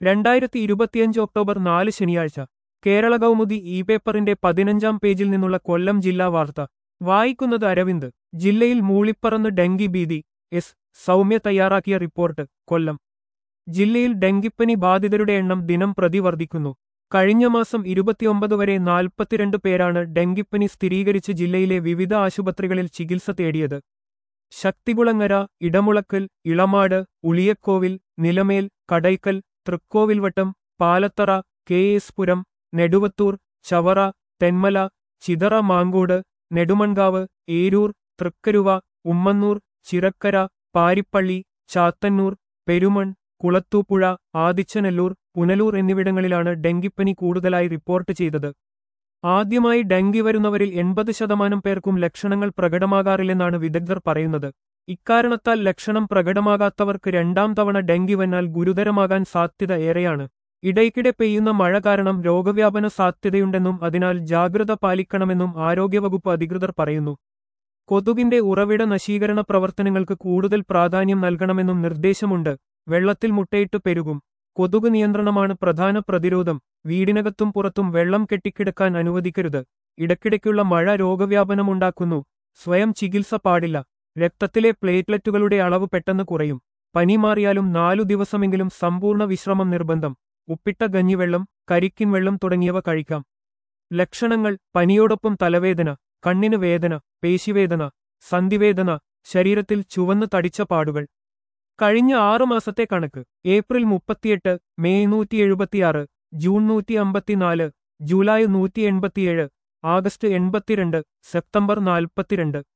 രണ്ടായിരത്തി ഇരുപത്തിയഞ്ച് ഒക്ടോബർ നാല് ശനിയാഴ്ച കേരള കൗമുദി ഇ പേപ്പറിന്റെ പതിനഞ്ചാം പേജിൽ നിന്നുള്ള കൊല്ലം ജില്ലാ വാർത്ത വായിക്കുന്നത് അരവിന്ദ് ജില്ലയിൽ മൂളിപ്പറന്ന് ഡെങ്കി ഭീതി എസ് സൗമ്യ തയ്യാറാക്കിയ റിപ്പോർട്ട് കൊല്ലം ജില്ലയിൽ ഡെങ്കിപ്പനി ബാധിതരുടെ എണ്ണം ദിനം പ്രതി വർദ്ധിക്കുന്നു കഴിഞ്ഞ മാസം ഇരുപത്തിയൊമ്പത് വരെ നാൽപ്പത്തിരണ്ട് പേരാണ് ഡെങ്കിപ്പനി സ്ഥിരീകരിച്ച് ജില്ലയിലെ വിവിധ ആശുപത്രികളിൽ ചികിത്സ തേടിയത് ശക്തികുളങ്ങര ഇടമുളക്കൽ ഇളമാട് ഉളിയക്കോവിൽ നിലമേൽ കടയ്ക്കൽ തൃക്കോവിൽവട്ടം പാലത്തറ കെ എസ് പുരം നെടുവത്തൂർ ചവറ തെന്മല ചിതറ മാങ്കോട് നെടുമൺകാവ് ഏരൂർ തൃക്കരുവ ഉമ്മന്നൂർ ചിറക്കര പാരിപ്പള്ളി ചാത്തന്നൂർ പെരുമൺ കുളത്തൂപ്പുഴ ആദിച്ചനെല്ലൂർ പുനലൂർ എന്നിവിടങ്ങളിലാണ് ഡെങ്കിപ്പനി കൂടുതലായി റിപ്പോർട്ട് ചെയ്തത് ആദ്യമായി ഡെങ്കി വരുന്നവരിൽ എൺപത് ശതമാനം പേർക്കും ലക്ഷണങ്ങൾ പ്രകടമാകാറില്ലെന്നാണ് വിദഗ്ധർ പറയുന്നത് ഇക്കാരണത്താൽ ലക്ഷണം പ്രകടമാകാത്തവർക്ക് രണ്ടാം തവണ ഡെങ്കി വന്നാൽ ഗുരുതരമാകാൻ സാധ്യത ഏറെയാണ് ഇടയ്ക്കിടെ പെയ്യുന്ന മഴ കാരണം രോഗവ്യാപന സാധ്യതയുണ്ടെന്നും അതിനാൽ ജാഗ്രത പാലിക്കണമെന്നും ആരോഗ്യവകുപ്പ് അധികൃതർ പറയുന്നു കൊതുകിന്റെ ഉറവിട നശീകരണ പ്രവർത്തനങ്ങൾക്ക് കൂടുതൽ പ്രാധാന്യം നൽകണമെന്നും നിർദ്ദേശമുണ്ട് വെള്ളത്തിൽ മുട്ടയിട്ട് പെരുകും കൊതുക് നിയന്ത്രണമാണ് പ്രധാന പ്രതിരോധം വീടിനകത്തും പുറത്തും വെള്ളം കെട്ടിക്കിടക്കാൻ അനുവദിക്കരുത് ഇടയ്ക്കിടയ്ക്കുള്ള മഴ രോഗവ്യാപനമുണ്ടാക്കുന്നു സ്വയം ചികിത്സ പാടില്ല രക്തത്തിലെ പ്ലേറ്റ്ലെറ്റുകളുടെ അളവ് പെട്ടെന്ന് കുറയും പനി മാറിയാലും നാലു ദിവസമെങ്കിലും സമ്പൂർണ്ണ വിശ്രമം നിർബന്ധം ഉപ്പിട്ട ഗഞ്ഞിവെള്ളം കരിക്കിൻ വെള്ളം തുടങ്ങിയവ കഴിക്കാം ലക്ഷണങ്ങൾ പനിയോടൊപ്പം തലവേദന കണ്ണിന് വേദന പേശിവേദന സന്ധിവേദന ശരീരത്തിൽ ചുവന്ന് തടിച്ച പാടുകൾ കഴിഞ്ഞ ആറു മാസത്തെ കണക്ക് ഏപ്രിൽ മുപ്പത്തിയെട്ട് മെയ് നൂറ്റി എഴുപത്തിയാറ് ജൂൺ നൂറ്റി അമ്പത്തിനാല് ജൂലൈ നൂറ്റി എൺപത്തിയേഴ് ആഗസ്റ്റ് എൺപത്തിരണ്ട് സെപ്റ്റംബർ നാൽപ്പത്തിരണ്ട്